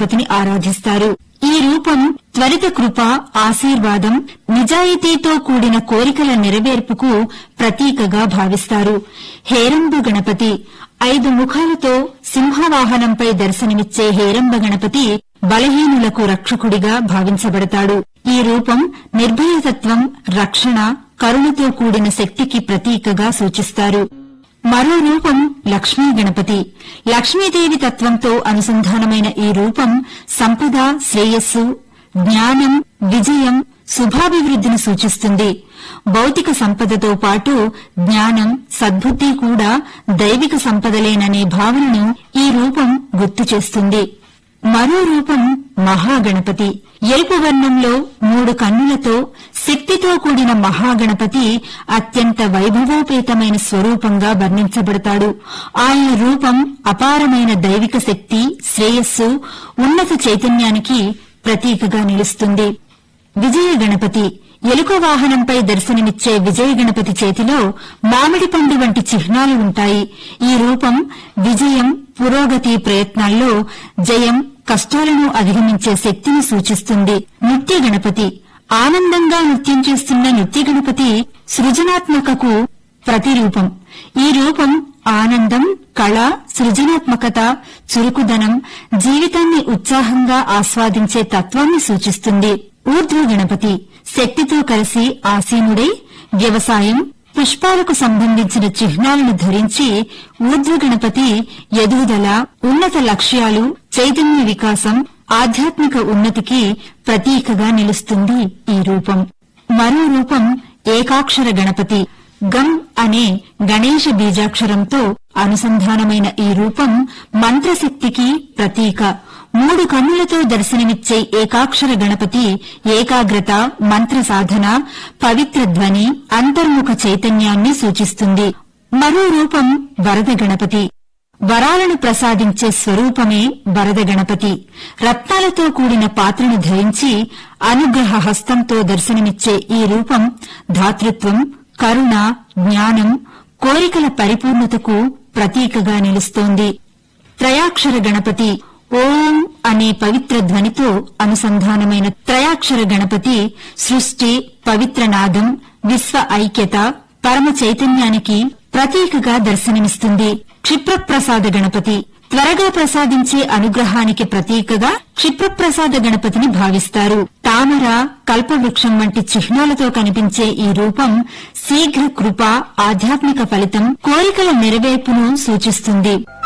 గణపతిని ఆరాధిస్తారు ఈ రూపం త్వరిత కృప ఆశీర్వాదం నిజాయితీతో కూడిన కోరికల నెరవేర్పుకు ప్రతీకగా భావిస్తారు హేరంబ గణపతి ఐదు ముఖాలతో సింహవాహనంపై దర్శనమిచ్చే హేరంబ గణపతి బలహీనులకు రక్షకుడిగా భావించబడతాడు ఈ రూపం నిర్భయతత్వం రక్షణ కరుణతో కూడిన శక్తికి ప్రతీకగా సూచిస్తారు మరో రూపం లక్ష్మీ గణపతి లక్ష్మీదేవి తత్వంతో అనుసంధానమైన ఈ రూపం సంపద శ్రేయస్సు జ్ఞానం విజయం శుభాభివృద్ధిని సూచిస్తుంది భౌతిక సంపదతో పాటు జ్ఞానం సద్బుద్ధి కూడా దైవిక సంపదలేననే భావనను ఈ రూపం గుర్తు చేస్తుంది మరో రూపం మహాగణపతి ఎరుపు వర్ణంలో మూడు కన్నులతో శక్తితో కూడిన మహాగణపతి అత్యంత వైభవోపేతమైన స్వరూపంగా వర్ణించబడతాడు ఆయన రూపం అపారమైన దైవిక శక్తి శ్రేయస్సు ఉన్నత చైతన్యానికి ప్రతీకగా నిలుస్తుంది విజయ గణపతి ఎలుక వాహనంపై దర్శనమిచ్చే విజయ గణపతి చేతిలో మామిడి పండు వంటి చిహ్నాలు ఉంటాయి ఈ రూపం విజయం పురోగతి ప్రయత్నాల్లో జయం కష్టాలను అధిగమించే శక్తిని సూచిస్తుంది నృత్య గణపతి ఆనందంగా నృత్యం చేస్తున్న నృత్య గణపతి సృజనాత్మకకు ప్రతిరూపం ఈ రూపం ఆనందం కళ సృజనాత్మకత చురుకుదనం జీవితాన్ని ఉత్సాహంగా ఆస్వాదించే తత్వాన్ని సూచిస్తుంది ఊర్ధ్వ గణపతి శక్తితో కలిసి ఆసీనుడై వ్యవసాయం పుష్పాలకు సంబంధించిన చిహ్నాలను ధరించి ఊర్ధ్వ గణపతి ఎదుగుదల ఉన్నత లక్ష్యాలు చైతన్య వికాసం ఆధ్యాత్మిక ఉన్నతికి ప్రతీకగా నిలుస్తుంది ఈ రూపం మరో రూపం ఏకాక్షర గణపతి గం అనే గణేష బీజాక్షరంతో అనుసంధానమైన ఈ రూపం మంత్రశక్తికి ప్రతీక మూడు కన్నులతో దర్శనమిచ్చే ఏకాక్షర గణపతి ఏకాగ్రత మంత్ర సాధన పవిత్ర ధ్వని అంతర్ముఖ చైతన్యాన్ని సూచిస్తుంది మరో రూపం వరద గణపతి వరాలను ప్రసాదించే స్వరూపమే వరద గణపతి రత్నాలతో కూడిన పాత్రను ధరించి అనుగ్రహ హస్తంతో దర్శనమిచ్చే ఈ రూపం ధాతృత్వం కరుణ జ్ఞానం కోరికల పరిపూర్ణతకు ప్రతీకగా నిలుస్తోంది త్రయాక్షర గణపతి ఓం అనే పవిత్ర ధ్వనితో అనుసంధానమైన త్రయాక్షర గణపతి సృష్టి పవిత్ర నాదం విశ్వ ఐక్యత పరమ చైతన్యానికి ప్రతీకగా దర్శనమిస్తుంది క్షిప్రప్రసాద గణపతి త్వరగా ప్రసాదించే అనుగ్రహానికి ప్రతీకగా క్షిప్రప్రసాద గణపతిని భావిస్తారు తామర కల్పవృక్షం వంటి చిహ్నాలతో కనిపించే ఈ రూపం శీఘ్ర కృప ఆధ్యాత్మిక ఫలితం కోరికల నెరవేర్పును సూచిస్తుంది